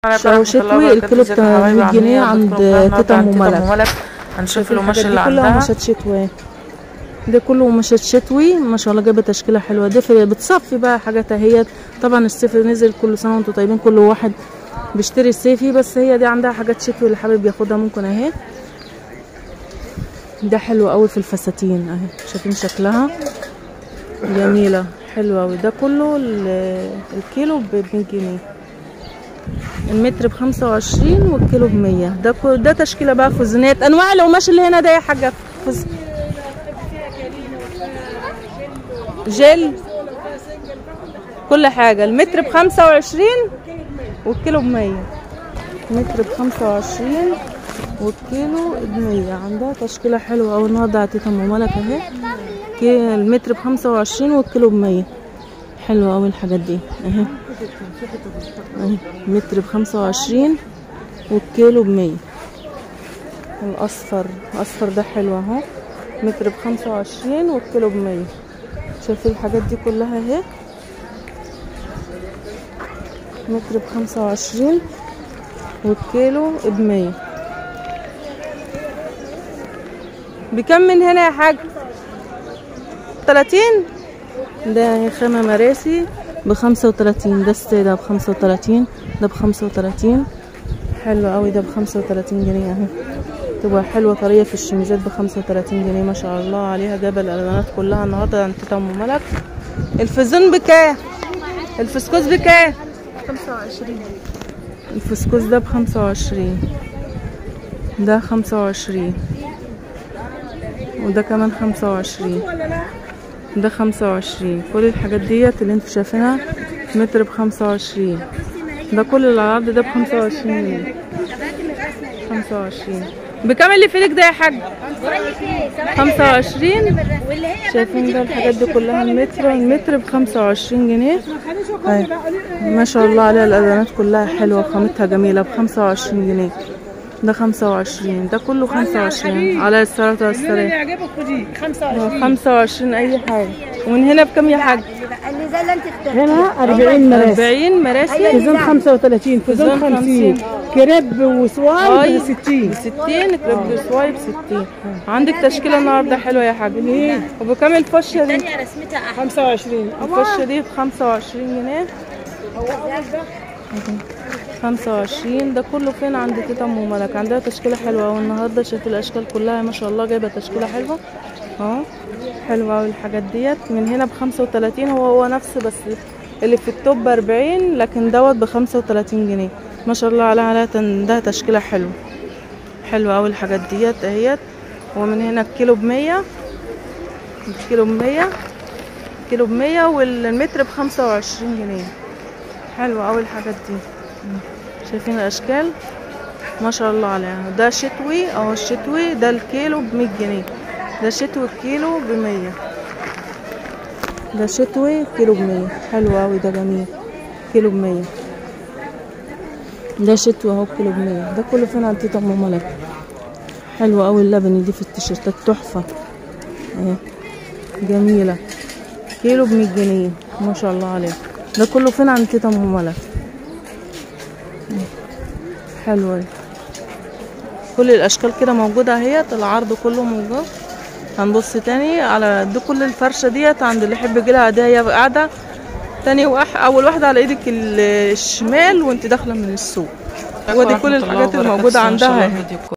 شو شتوي الكيلو ب 800 جنيه عند تيتا ام ملك هنشوف شايفين القماش الحاجات اللي دي كلها عندها قماشات شتوي ده كله قماشات شتوي ما شاء الله جايبه تشكيله حلوه ده في بتصفي بقى حاجات اهيت طبعا الصيف نزل كل سنه وانتم طيبين كل واحد بيشتري الصيفي بس هي دي عندها حاجات شتوي اللي حابب ياخدها ممكن اهي ده حلو قوي في الفساتين اهي شايفين شكلها جميله حلوه قوي ده كله ال- الكيلو ب 100 جنيه المتر بخمسة وعشرين والكيلو بمية ده كو- ده تشكيلة بقى خزنات أنواع القماش اللي هنا ده يا حاجة خز... جل كل حاجة المتر بخمسة وعشرين والكيلو بمية متر بخمسة وعشرين والكيلو بمية عندها تشكيلة حلوة أوي النهاردة عطيتها أم ملك أهي كي- المتر بخمسة وعشرين والكيلو بمية حلوة أوي الحاجات دي أهي اهي متر بخمسة وعشرين والكيلو بمية الأصفر الأصفر ده حلو اهو متر بخمسة وعشرين والكيلو بمية شايفين الحاجات دي كلها اهي متر بخمسة وعشرين والكيلو بمية بكم من هنا يا حاج تلاتين ده خامة مراسي بخمسة وتلاتين ده السادة بخمسة وتلاتين ده بخمسة وتلاتين حلو قوي ده بخمسة وتلاتين جنيه اهي تبقى حلوة طرية في الشميزات بخمسة وتلاتين جنيه ما شاء الله عليها جايبة الألوانات كلها النهاردة عند تيتا أم ملك الفزون بكام؟ الفسكوس بكام؟ خمسة وعشرين الفسكوس ده بخمسة وعشرين ده خمسة وعشرين وده كمان خمسة وعشرين ده خمسة وعشرين كل الحاجات ديت اللي انتوا شايفينها متر بخمسة وعشرين ده كل العرض ده بخمسة وعشرين جنيه خمسة وعشرين بكام اللي في ايدك ده يا حاج؟ خمسة وعشرين شايفين ده الحاجات دي كلها المتر المتر بخمسة وعشرين جنيه أهي. ما شاء الله عليها الألوانات كلها حلوة خامتها جميلة بخمسة وعشرين جنيه ده خمسة وعشرين ده كله خمسة وعشرين على الصلاة والسلام يعجبك خدي خمسة وعشرين خمسة وعشرين أي حاجة ومن هنا بكم يا حاج؟ اللي زي اللي انت اخترتيه هنا 40 مراسم أربعين مراسي فيزون 35 فيزون فيزون 50 كريب وسوال هاي ب 60 بستين كريب سواي بستين عندك تشكيلة النهاردة حلوة يا حاج وبكم الفشة دي؟ رسمتها 25 الفشة دي بخمسة وعشرين جنيه خمسة وعشرين ده كله فين عند تيتا ام ملك عندها تشكيلة حلوة أوي النهاردة شايف الأشكال كلها ما شاء الله جايبة تشكيلة حلوة اهو حلوة أوي الحاجات ديت من هنا بخمسة وتلاتين هو هو نفس بس اللي في التوب بأربعين لكن دوت بخمسة وتلاتين جنيه ما شاء الله عليها عليها تن- ده تشكيلة حلوة حلوة أوي الحاجات ديت اهيت ومن هنا الكيلو بمية الكيلو بمية كيلو بمية والمتر بخمسة وعشرين جنيه حلوة أوي الحاجات دي مم. شايفين الأشكال ما شاء الله عليها ده شتوي أهو الشتوي ده الكيلو بمية جنيه ده شتوي الكيلو بمية ده شتوي كيلو بمية حلو أوي ده جميل كيلو بمية ده شتوي أهو كيلو بمية ده كله فين عند تيتا أم ملك حلوة أوي اللبني دي في التيشيرتات تحفة اهي جميلة كيلو بمية جنيه ما شاء الله عليها ده كله فين عند تيتا ام ملك حلوة دي. كل الاشكال كده موجودة اهيت العرض كله موجود هنبص تاني على دي كل الفرشة ديت عند اللي يحب يجيلها ده هي قاعدة تاني واحد اول واحدة على ايدك ال- الشمال وانت داخلة من السوق ودي كل الحاجات الموجودة عندها اهي